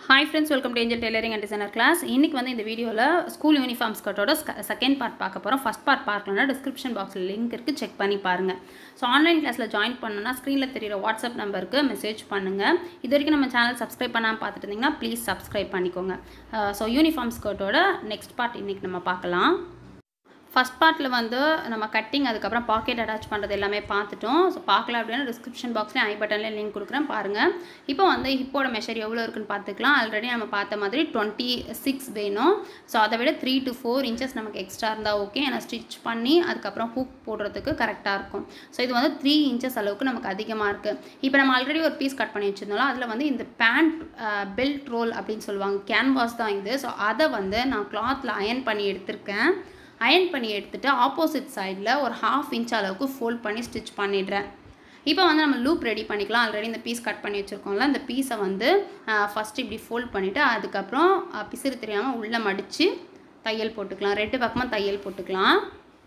hi friends welcome to Angel tailoring and designer class இன்றைக்கி வந்து இந்த வீடியோவில் ஸ்கூல் யூனிஃபார்ம் ஸ்கர்ட்டோட செகண்ட் பார்ட் பார்க்க போகிறோம் ஃபஸ்ட் பார்ட் பார்க்கலன்னா டிஸ்கிரிப்ஷன் பாக்ஸில் லிங்க் இருக்குது செக் பண்ணி பாருங்கள் ஸோ ஆன்லைன் கிளாஸில் ஜாயின் பண்ணணும்னா ஸ்க்ரீனில் தெரியிற வாட்ஸ்அப் நம்பருக்கு மெசேஜ் பண்ணுங்கள் இது வரைக்கும் நம்ம சேனல் சப்ஸ்கிரைப் பண்ணாமல் பார்த்துட்டு இருந்தீங்கன்னா ப்ளீஸ் சப்ஸ்கிரைப் பண்ணிக்கோங்க ஸோ யூனிஃபார்ம் ஸ்கர்ட்டோட நெக்ஸ்ட் பார்ட் இன்றைக்கி நம்ம பார்க்கலாம் ஃபஸ்ட் பார்ட்டில் வந்து நம்ம கட்டிங் அதுக்கப்புறம் பாக்கெட் அட்டாச் பண்ணுறது எல்லாமே பார்த்துட்டோம் ஸோ பார்க்கல அப்படின்னா டிஸ்கிரிப்ஷன் பாக்ஸ்லேயும் ஐ பட்டன்லேயும் லிங்க் கொடுக்குறேன் பாருங்கள் இப்போ வந்து ஹிப்போட மெஷர் எவ்வளோ இருக்குன்னு பார்த்துக்கலாம் ஆல்ரெடி நம்ம பார்த்த மாதிரி டுவெண்ட்டி சிக்ஸ் வேணும் ஸோ அதை விட த்ரீ டு ஃபோர் இன்ச்சஸ் நமக்கு எக்ஸ்ட்ரா இருந்தால் ஓகே ஏன்னா ஸ்டிச் பண்ணி அதுக்கப்புறம் ஹூக் போடுறதுக்கு கரெக்டாக இருக்கும் ஸோ இது வந்து த்ரீ இன்ச்சஸ் அளவுக்கு நமக்கு அதிகமாக இருக்குது இப்போ நம்ம ஆல்ரெடி ஒரு பீஸ் கட் பண்ணி வச்சுருந்தோம் அதில் வந்து இந்த பேண்ட் பெல்ட் ரோல் அப்படின்னு சொல்லுவாங்க கேன்வாஸ் தான் இது ஸோ அதை வந்து நான் கிளாத்தில் அயன் பண்ணி எடுத்திருக்கேன் அயன் பண்ணி எடுத்துகிட்டு ஆப்போசிட் சைடில் ஒரு ஹாஃப் இன்ச் அளவுக்கு ஃபோல்ட் பண்ணி ஸ்டிச் பண்ணிடுறேன் இப்போ வந்து நம்ம லூப் ரெடி பண்ணிக்கலாம் ஆல்ரெடி இந்த பீஸ் கட் பண்ணி வச்சுருக்கோம்ல இந்த பீஸை வந்து ஃபஸ்ட்டு இப்படி ஃபோல்ட் பண்ணிவிட்டு அதுக்கப்புறம் பிசிறு தெரியாமல் உள்ளே மடித்து தையல் போட்டுக்கலாம் ரெண்டு பக்கமாக தையல் போட்டுக்கலாம்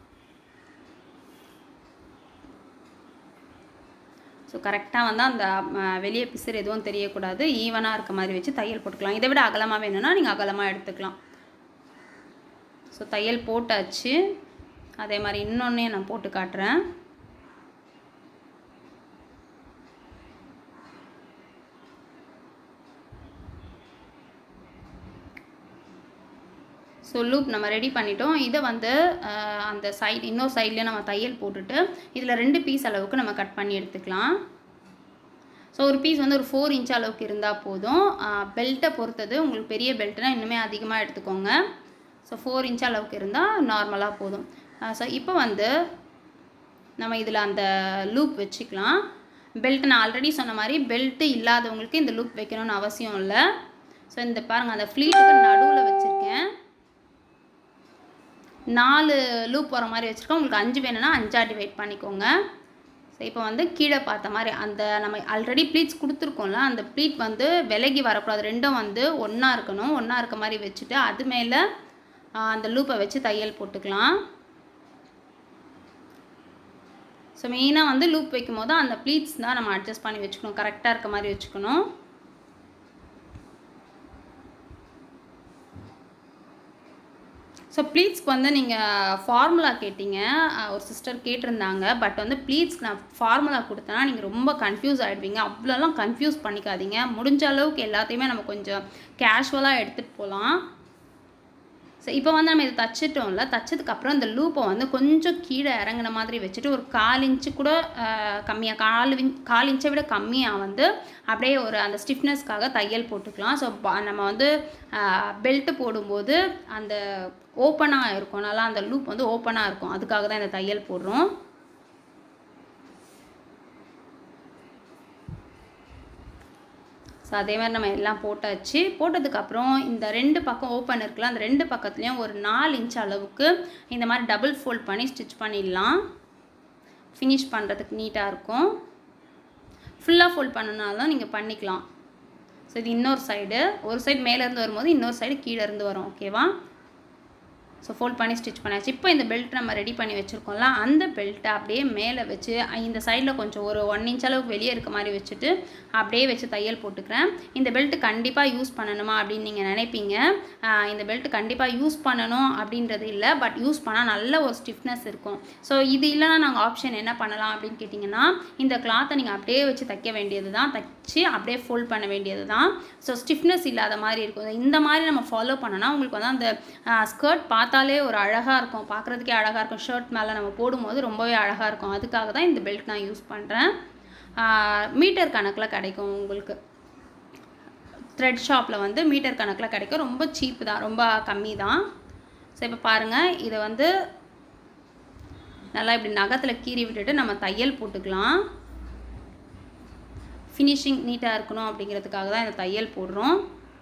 ஸோ கரெக்டாக வந்து அந்த வெளியே பிசிறு எதுவும் தெரியக்கூடாது ஈவனாக இருக்க மாதிரி வச்சு தையல் போட்டுக்கலாம் இதை விட அகலமாக வேணும்னா நீங்கள் அகலமாக எடுத்துக்கலாம் ஸோ தையல் போட்டாச்சு அதே மாதிரி இன்னொன்னே நான் போட்டு காட்டுறேன் ஸோ லூப் நம்ம ரெடி பண்ணிட்டோம் இதை வந்து அந்த சைடு இன்னொரு சைட்லேயும் நம்ம தையல் போட்டுட்டு இதில் ரெண்டு பீஸ் அளவுக்கு நம்ம கட் பண்ணி எடுத்துக்கலாம் ஸோ ஒரு பீஸ் வந்து ஒரு ஃபோர் இன்ச் அளவுக்கு இருந்தால் போதும் பெல்ட்டை பொறுத்தது உங்களுக்கு பெரிய பெல்ட்னால் இன்னுமே அதிகமாக எடுத்துக்கோங்க ஸோ ஃபோர் இன்ச் அளவுக்கு இருந்தால் நார்மலாக போதும் ஸோ இப்போ வந்து நம்ம இதில் அந்த லூப் வச்சுக்கலாம் பெல்ட் நான் ஆல்ரெடி சொன்ன மாதிரி பெல்ட்டு இல்லாதவங்களுக்கு இந்த லூப் வைக்கணும்னு அவசியம் இல்லை ஸோ இந்த பாருங்கள் அந்த ஃப்ளீட்டுக்கு நடுவில் வச்சுருக்கேன் நாலு லூப் வர மாதிரி வச்சுருக்கோம் உங்களுக்கு அஞ்சு வேணும்னா அஞ்சாக டிவைட் பண்ணிக்கோங்க ஸோ இப்போ வந்து கீழே பார்த்த மாதிரி அந்த நம்ம ஆல்ரெடி ப்ளீட்ஸ் கொடுத்துருக்கோம்ல அந்த ப்ளீட் வந்து விலகி வரக்கூடாது ரெண்டும் வந்து ஒன்றா இருக்கணும் ஒன்றா இருக்க மாதிரி வச்சுட்டு அது மேலே அந்த லூப்பை வச்சு தையல் போட்டுக்கலாம் ஸோ மெயினாக வந்து லூப் வைக்கும் போது அந்த ப்ளீட்ஸ் தான் நம்ம அட்ஜஸ்ட் பண்ணி வச்சுக்கணும் கரெக்டாக இருக்க மாதிரி வச்சுக்கணும் ஸோ ப்ளீட்ஸ்க்கு வந்து நீங்கள் ஃபார்முலா கேட்டீங்க ஒரு சிஸ்டர் கேட்டிருந்தாங்க பட் வந்து ப்ளீட்ஸ்க்கு நான் ஃபார்முலா கொடுத்தேன்னா நீங்கள் ரொம்ப கன்ஃபியூஸ் ஆகிடுவீங்க அவ்வளோலாம் கன்ஃபியூஸ் பண்ணிக்காதீங்க முடிஞ்ச அளவுக்கு எல்லாத்தையுமே நம்ம கொஞ்சம் கேஷுவலாக எடுத்துகிட்டு போகலாம் ஸோ இப்போ வந்து நம்ம இதை தச்சிட்டோம்ல தச்சதுக்கப்புறம் இந்த லூப்பை வந்து கொஞ்சம் கீழே இறங்கின மாதிரி வச்சுட்டு ஒரு கால் இன்ச்சு கூட கம்மியாக கால் இன் கால் இன்ச்சை விட கம்மியாக வந்து அப்படியே ஒரு அந்த ஸ்டிஃப்னஸ்க்காக தையல் போட்டுக்கலாம் ஸோ நம்ம வந்து பெல்ட்டு போடும்போது அந்த ஓப்பனாக இருக்கும் நல்லா அந்த லூப் வந்து ஓப்பனாக இருக்கும் அதுக்காக தான் இந்த தையல் போடுறோம் ஸோ அதே மாதிரி நம்ம எல்லாம் போட்டாச்சு போட்டதுக்கப்புறம் இந்த ரெண்டு பக்கம் ஓப்பன் இருக்குல்ல அந்த ரெண்டு பக்கத்துலேயும் ஒரு நாலு இன்ச் அளவுக்கு இந்த மாதிரி டபுள் ஃபோல்ட் பண்ணி ஸ்டிச் பண்ணிடலாம் ஃபினிஷ் பண்ணுறதுக்கு நீட்டாக இருக்கும் ஃபுல்லாக ஃபோல்ட் பண்ணனாலும் நீங்கள் பண்ணிக்கலாம் ஸோ இது இன்னொரு சைடு ஒரு சைடு மேலேருந்து வரும்போது இன்னொரு சைடு கீழேருந்து வரும் ஓகேவா ஸோ ஃபோல்ட் பண்ணி ஸ்டிச் பண்ணியாச்சு இப்போ இந்த பெல்ட் நம்ம ரெடி பண்ணி வச்சுருக்கோம்ல அந்த பெல்ட்டை அப்படியே மேலே வச்சு இந்த சைடில் கொஞ்சம் ஒரு ஒன் இன்ச் அளவுக்கு வெளியே இருக்க மாதிரி வச்சுட்டு அப்படியே வச்சு தையல் போட்டுக்கிறேன் இந்த பெல்ட் கண்டிப்பாக யூஸ் பண்ணணுமா அப்படின்னு நீங்கள் நினைப்பீங்க இந்த பெல்ட் கண்டிப்பாக யூஸ் பண்ணணும் அப்படின்றது இல்லை பட் யூஸ் பண்ணால் நல்ல ஒரு ஸ்டிஃப்னஸ் இருக்கும் ஸோ இது இல்லைனா நாங்கள் ஆப்ஷன் என்ன பண்ணலாம் அப்படின்னு கேட்டிங்கன்னா இந்த கிளாத்தை நீங்கள் அப்படியே வச்சு தைக்க வேண்டியது தான் தைச்சி அப்படியே ஃபோல்ட் பண்ண வேண்டியது தான் ஸோ ஸ்டிஃப்னஸ் இல்லாத மாதிரி இருக்கும் இந்த மாதிரி நம்ம ஃபாலோ பண்ணோன்னா உங்களுக்கு வந்து அந்த ஸ்கர்ட் பார்த்து பார்த்தாலே ஒரு அழகாக இருக்கும் பார்க்குறதுக்கே அழகாக இருக்கும் ஷர்ட் மேலே நம்ம போடும்போது ரொம்பவே அழகாக இருக்கும் அதுக்காக தான் இந்த பெல்ட் நான் யூஸ் பண்ணுறேன் மீட்டர் கணக்கில் கிடைக்கும் உங்களுக்கு த்ரெட் ஷாப்பில் வந்து மீட்டர் கணக்கில் கிடைக்கும் ரொம்ப சீப்பு தான் ரொம்ப கம்மி தான் ஸோ இப்போ பாருங்கள் இதை வந்து நல்லா இப்படி நகத்தில் கீறி விட்டுட்டு நம்ம தையல் போட்டுக்கலாம் ஃபினிஷிங் நீட்டாக இருக்கணும் அப்படிங்கிறதுக்காக தான் இந்த தையல் போடுறோம்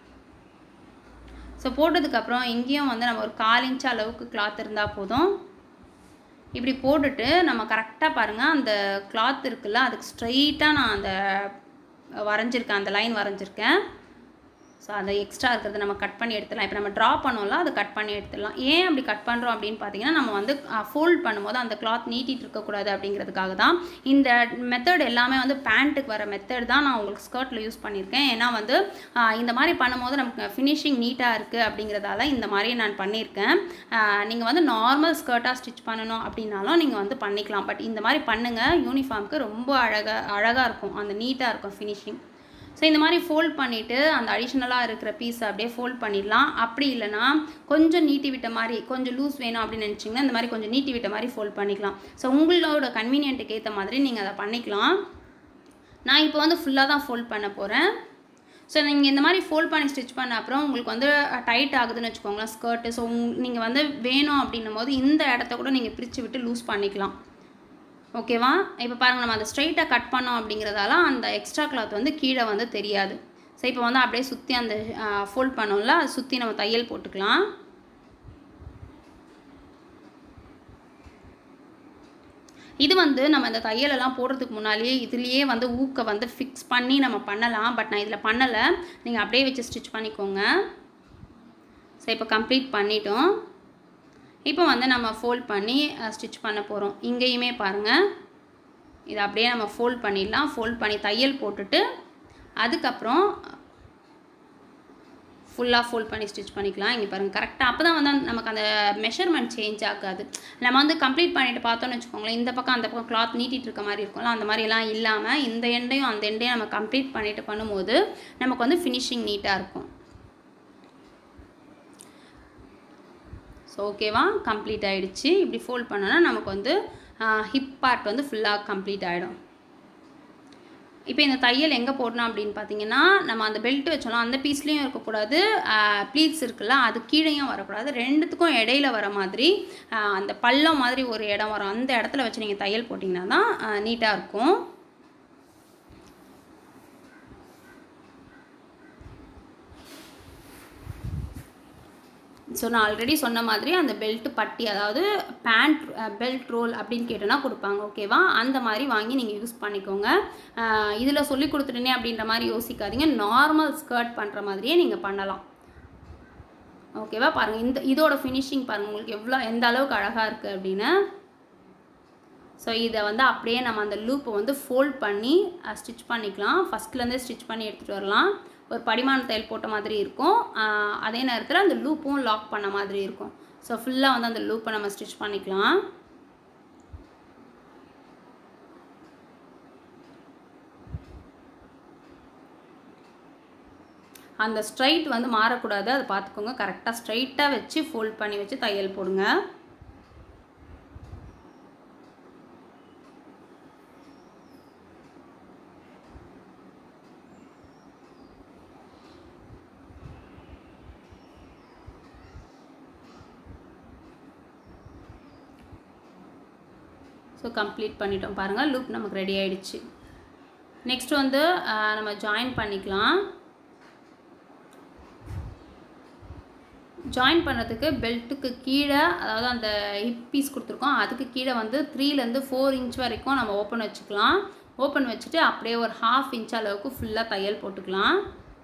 ஸோ போட்டதுக்கப்புறம் இங்கேயும் வந்து நம்ம ஒரு கால் இன்ச் அளவுக்கு கிளாத் இருந்தால் போதும் இப்படி போட்டுட்டு நம்ம கரெக்டாக பாருங்கள் அந்த கிளாத் இருக்குல்ல அதுக்கு ஸ்ட்ரைட்டாக நான் அந்த வரைஞ்சிருக்கேன் அந்த லைன் வரைஞ்சிருக்கேன் ஸோ அதை எக்ஸ்ட்ரா இருக்கிறத நம்ம கட் பண்ணி எடுத்துடலாம் இப்போ நம்ம ட்ரா பண்ணோம்ல அதை கட் பண்ணி எடுத்துடலாம் ஏன் அப்படி கட் பண்ணுறோம் அப்படின்னு பார்த்தீங்கன்னா நம்ம வந்து ஃபோல்ட் பண்ணும்போது அந்த கிளாத் நீட்டிட்டு இருக்கக்கூடாது அப்படிங்கிறதுக்காக தான் இந்த மெத்தட் எல்லாமே வந்து பேண்ட்டுக்கு வர மெத்தட் தான் நான் உங்களுக்கு ஸ்கர்ட்டில் யூஸ் பண்ணியிருக்கேன் ஏன்னா வந்து ஆஹ் இந்த மாதிரி பண்ணும்போது நமக்கு ஃபினிஷிங் நீட்டாக இருக்குது அப்படிங்கிறதால இந்த மாதிரி நான் பண்ணியிருக்கேன் நீங்கள் வந்து நார்மல் ஸ்கர்ட்டாக ஸ்டிச் பண்ணணும் அப்படின்னாலும் நீங்கள் வந்து பண்ணிக்கலாம் பட் இந்த மாதிரி பண்ணுங்கள் யூனிஃபார்முக்கு ரொம்ப அழகாக அழகாக இருக்கும் அந்த நீட்டாக இருக்கும் ஃபினிஷிங் ஸோ இந்த மாதிரி ஃபோல்ட் பண்ணிவிட்டு அந்த அடிஷ்னலாக இருக்கிற பீஸை அப்படியே ஃபோல்ட் பண்ணிடலாம் அப்படி இல்லைன்னா கொஞ்சம் நீட்டி விட்ட மாதிரி கொஞ்சம் லூஸ் வேணும் அப்படின்னு நினச்சிங்கன்னா இந்த மாதிரி கொஞ்சம் நீட்டி விட்ட மாதிரி ஃபோல்ட் பண்ணிக்கலாம் ஸோ உங்களோட கன்வீனியன்ட்டுக்கு ஏற்ற மாதிரி நீங்கள் அதை பண்ணிக்கலாம் நான் இப்போ வந்து ஃபுல்லாக தான் ஃபோல்ட் பண்ண போகிறேன் ஸோ நீங்கள் இந்த மாதிரி ஃபோல்ட் பண்ணி ஸ்டிச் பண்ண அப்புறம் உங்களுக்கு வந்து டைட் ஆகுதுன்னு வச்சுக்கோங்களேன் ஸ்கர்ட்டு ஸோ நீங்கள் வந்து வேணும் அப்படின்னும் போது இந்த இடத்த கூட நீங்கள் பிரித்து விட்டு லூஸ் பண்ணிக்கலாம் ஓகேவா இப்போ பாருங்கள் நம்ம அதை ஸ்ட்ரைட்டாக கட் பண்ணோம் அப்படிங்கிறதால அந்த எக்ஸ்ட்ரா கிளாத் வந்து கீழே வந்து தெரியாது ஸோ இப்போ வந்து அப்படியே சுற்றி அந்த ஃபோல்ட் பண்ணோம்ல அதை சுற்றி நம்ம தையல் போட்டுக்கலாம் இது வந்து நம்ம இந்த தையலெல்லாம் போடுறதுக்கு முன்னாலேயே இதுலேயே வந்து ஊக்க வந்து ஃபிக்ஸ் பண்ணி நம்ம பண்ணலாம் பட் நான் இதில் பண்ணலை நீங்கள் அப்படியே வச்சு ஸ்டிச் பண்ணிக்கோங்க ஸோ இப்போ கம்ப்ளீட் பண்ணிட்டோம் இப்போ வந்து நம்ம ஃபோல்ட் பண்ணி ஸ்டிச் பண்ண போகிறோம் இங்கேயுமே பாருங்கள் இதை அப்படியே நம்ம ஃபோல்ட் பண்ணிடலாம் ஃபோல்ட் பண்ணி தையல் போட்டுட்டு அதுக்கப்புறம் ஃபுல்லாக ஃபோல்ட் பண்ணி ஸ்டிச் பண்ணிக்கலாம் இங்கே பாருங்கள் கரெக்டாக அப்போ தான் வந்து அந்த- நமக்கு அந்த மெஷர்மெண்ட் சேஞ்ச் ஆகாது நம்ம வந்து கம்ப்ளீட் பண்ணிட்டு பார்த்தோம்னு வச்சுக்கோங்களேன் இந்த பக்கம் அந்த பக்கம் கிளாத் நீட்டிட்டு இருக்க மாதிரி இருக்கும்ல அந்த மாதிரிலாம் இல்லாமல் இந்த எண்டையும் அந்த எண்டையும் நம்ம கம்ப்ளீட் பண்ணிட்டு பண்ணும்போது நமக்கு வந்து ஃபினிஷிங் நீட்டாக இருக்கும் ஸோ ஓகேவா கம்ப்ளீட் ஆயிடுச்சு இப்படி ஃபோல்ட் பண்ணோன்னா நமக்கு வந்து ஹிப் பார்ட் வந்து ஃபுல்லாக கம்ப்ளீட் ஆகிடும் இப்போ இந்த தையல் எங்கே போடணும் அப்படின்னு பார்த்தீங்கன்னா நம்ம அந்த பெல்ட் வச்சோம்னா அந்த பீஸ்லேயும் இருக்கக்கூடாது ப்ளீட்ஸ் இருக்குல்ல அது கீழேயும் வரக்கூடாது ரெண்டுத்துக்கும் இடையில வர மாதிரி ஆஹ் அந்த பள்ளம் மாதிரி ஒரு இடம் வரும் அந்த இடத்துல வச்சு நீங்கள் தையல் போட்டிங்கன்னா தான் நீட்டாக இருக்கும் ஸோ நான் ஆல்ரெடி சொன்ன மாதிரி அந்த பெல்ட் பட்டி அதாவது பேண்ட் பெல்ட் ரோல் அப்படின்னு கேட்டோன்னா கொடுப்பாங்க ஓகேவா அந்த மாதிரி வாங்கி நீங்கள் யூஸ் பண்ணிக்கோங்க இதில் சொல்லி கொடுத்துட்டேனே அப்படின்ற மாதிரி யோசிக்காதீங்க நார்மல் ஸ்கர்ட் பண்ணுற மாதிரியே நீங்கள் பண்ணலாம் ஓகேவா பாருங்கள் இந்த இதோட ஃபினிஷிங் பாருங்கள் உங்களுக்கு எவ்வளோ எந்த அளவுக்கு அழகாக இருக்குது அப்படின்னு ஸோ இதை வந்து அப்படியே நம்ம அந்த லூப்பை வந்து ஃபோல்ட் பண்ணி ஸ்டிச் பண்ணிக்கலாம் ஃபஸ்ட்லேருந்தே ஸ்டிச் பண்ணி எடுத்துகிட்டு வரலாம் ஒரு படிமான தையல் போட்ட மாதிரி இருக்கும் ஆஹ் அதே நேரத்தில் அந்த லூப்பும் லாக் பண்ண மாதிரி இருக்கும் ஸோ ஃபுல்லாக வந்து அந்த லூப்பை நம்ம ஸ்டிச் பண்ணிக்கலாம் அந்த ஸ்ட்ரைட் வந்து மாறக்கூடாது அதை பார்த்துக்கோங்க கரெக்டாக ஸ்ட்ரைட்டாக வச்சு ஃபோல்ட் பண்ணி வச்சு தையல் போடுங்க ஸோ கம்ப்ளீட் பண்ணிட்டோம் பாருங்கள் லூப் நமக்கு ரெடி ஆயிடுச்சு நெக்ஸ்ட் வந்து ஆஹ், நம்ம ஜாயின் பண்ணிக்கலாம் ஜாயின் பண்ணுறதுக்கு பெல்ட்டுக்கு கீழே அதாவது அந்த ஹிப் பீஸ் கொடுத்துருக்கோம் அதுக்கு கீழே வந்து த்ரீலேருந்து ஃபோர் இன்ச் வரைக்கும் நம்ம ஓப்பன் வச்சுக்கலாம் ஓப்பன் வச்சுட்டு அப்படியே ஒரு ஹாஃப் இன்ச் அளவுக்கு ஃபுல்லாக தையல் போட்டுக்கலாம்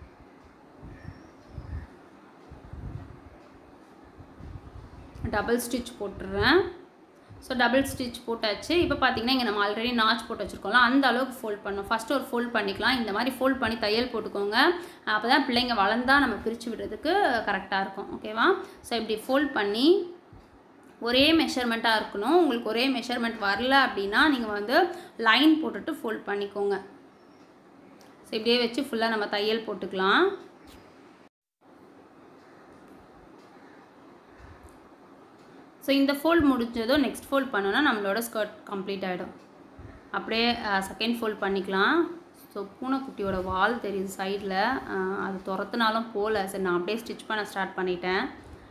டபுள் ஸ்டிச் போட்டுடுறேன் ஸோ டபுள் ஸ்டிச் போட்டாச்சு இப்போ பார்த்தீங்கன்னா இங்கே நம்ம ஆல்ரெடி நாச் போட்டு வச்சுருக்கோம்ல அந்த அளவுக்கு ஃபோல்ட் பண்ணணும் ஃபஸ்ட்டு ஒரு ஃபோல்ட் பண்ணிக்கலாம் இந்த மாதிரி ஃபோல்ட் பண்ணி தையல் போட்டுக்கோங்க அப்போ தான் பிள்ளைங்க வளர்ந்தா நம்ம பிரித்து விடுறதுக்கு கரெக்டாக இருக்கும் ஓகேவா ஸோ இப்படி ஃபோல்ட் பண்ணி ஒரே மெஷர்மெண்ட்டாக இருக்கணும் உங்களுக்கு ஒரே மெஷர்மெண்ட் வரல அப்படின்னா நீங்கள் வந்து லைன் போட்டுட்டு ஃபோல்ட் பண்ணிக்கோங்க ஸோ இப்படியே வச்சு ஃபுல்லாக நம்ம தையல் போட்டுக்கலாம் ஸோ இந்த ஃபோல்ட் முடிஞ்சதும் நெக்ஸ்ட் ஃபோல்ட் பண்ணோன்னா நம்மளோட ஸ்கர்ட் கம்ப்ளீட் ஆகிடும் அப்படியே செகண்ட் ஃபோல்ட் பண்ணிக்கலாம் ஸோ பூனைக்குட்டியோட வால் தெரியுது சைடில் அது துரத்துனாலும் போகல சரி நான் அப்படியே ஸ்டிச் பண்ண ஸ்டார்ட் பண்ணிட்டேன்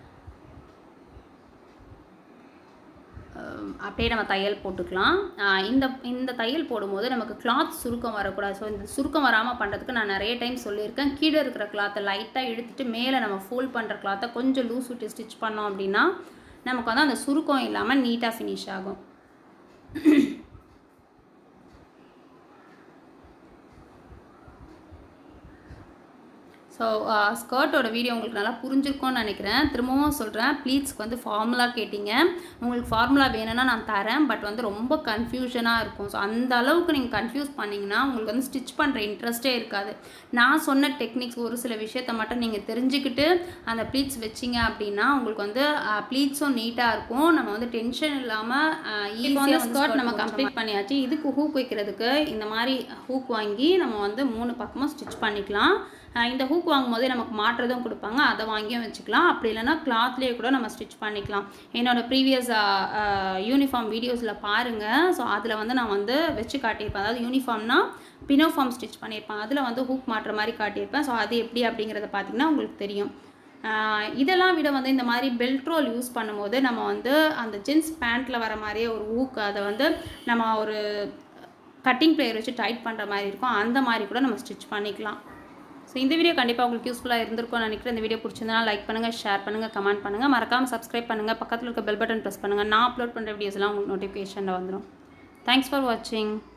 அஹ் அப்படியே நம்ம தையல் போட்டுக்கலாம் அஹ் இந்த இந்த தையல் போடும்போது நமக்கு கிளாத் சுருக்கம் வரக்கூடாது ஸோ இந்த சுருக்கம் வராமல் பண்ணுறதுக்கு நான் நிறைய டைம் சொல்லியிருக்கேன் கீழே இருக்கிற கிளாத்தை லைட்டாக இழுத்துட்டு மேலே நம்ம ஃபோல்ட் பண்ணுற கிளாத்தை கொஞ்சம் லூஸ் விட்டு ஸ்டிச் பண்ணோம் அப்படின்னா நமக்கு வந்து அந்த சுருக்கம் இல்லாமல் நீட்டாக ஃபினிஷ் ஆகும் ஸோ ஸ்கர்ட்டோட வீடியோ உங்களுக்கு நல்லா புரிஞ்சிருக்கும்னு நினைக்கிறேன் திரும்பவும் சொல்கிறேன் ப்ளீட்ஸ்க்கு வந்து ஃபார்முலா கேட்டிங்க உங்களுக்கு ஃபார்முலா வேணும்னா நான் தரேன் பட் வந்து ரொம்ப கன்ஃபியூஷனாக இருக்கும் ஸோ அந்த அளவுக்கு நீங்கள் கன்ஃபியூஸ் பண்ணிங்கன்னா உங்களுக்கு வந்து ஸ்டிச் பண்ணுற இன்ட்ரெஸ்ட்டே இருக்காது நான் சொன்ன டெக்னிக்ஸ் ஒரு சில விஷயத்த மட்டும் நீங்கள் தெரிஞ்சுக்கிட்டு அந்த ப்ளீட்ஸ் வச்சிங்க அப்படின்னா உங்களுக்கு வந்து ப்ளீட்ஸும் நீட்டாக இருக்கும் நம்ம வந்து டென்ஷன் இல்லாமல் ஈஸியாக ஸ்கர்ட் நம்ம கம்ப்ளீட் பண்ணியாச்சு இதுக்கு ஹூக் வைக்கிறதுக்கு இந்த மாதிரி ஹூக் வாங்கி நம்ம வந்து மூணு பக்கமும் ஸ்டிச் பண்ணிக்கலாம் ஆஹ் இந்த ஹூக் வாங்கும்போதே நமக்கு மாட்டுறதும் கொடுப்பாங்க அதை வாங்கியும் வச்சுக்கலாம் அப்படி இல்லைன்னா கிளாத்லேயே கூட நம்ம ஸ்டிச் பண்ணிக்கலாம் என்னோடய ப்ரீவியஸ் யூனிஃபார்ம் வீடியோஸில் பாருங்கள் ஸோ அதில் வந்து நான் வந்து வச்சு காட்டியிருப்பேன் அதாவது யூனிஃபார்ம்னா பினோஃபார்ம் ஸ்டிச் பண்ணியிருப்பேன் அதில் வந்து ஹூக் மாட்டுற மாதிரி காட்டியிருப்பேன் ஸோ அது எப்படி அப்படிங்கிறத பார்த்தீங்கன்னா உங்களுக்கு தெரியும் ஆஹ் இதெல்லாம் விட வந்து இந்த மாதிரி பெல்ட் ரோல் யூஸ் பண்ணும்போது நம்ம வந்து அந்த ஜென்ஸ் பேண்ட்டில் வர மாதிரியே ஒரு ஊக் அதை வந்து நம்ம ஒரு கட்டிங் பிளேயர் வச்சு டைட் பண்ணுற மாதிரி இருக்கும் அந்த மாதிரி கூட நம்ம ஸ்டிச் பண்ணிக்கலாம் ஸோ இந்த வீடியோ கண்டிப்பாக உங்களுக்கு யூஸ்ஃபுல்லாக இருந்திருக்கும்னு நினைக்கிறேன் இந்த வீடியோ பிடிச்சிருந்தா லைக் பண்ணுங்கள் ஷேர் பண்ணுங்கள் கமெண்ட் பண்ணுங்கள் மறக்காமல் சப்ஸ்கிரைப் பண்ணுங்கள் பக்கத்தில் இருக்க பெல் பட்டன் ப்ரெஸ் பண்ணுங்கள் நான் அப்லோட் பண்ணுற வீடியோஸ்லாம் உங்களுக்கு நோட்டிஃபிகேஷனில் வந்துடும் தேங்க்ஸ் ஃபார் வாட்சிங்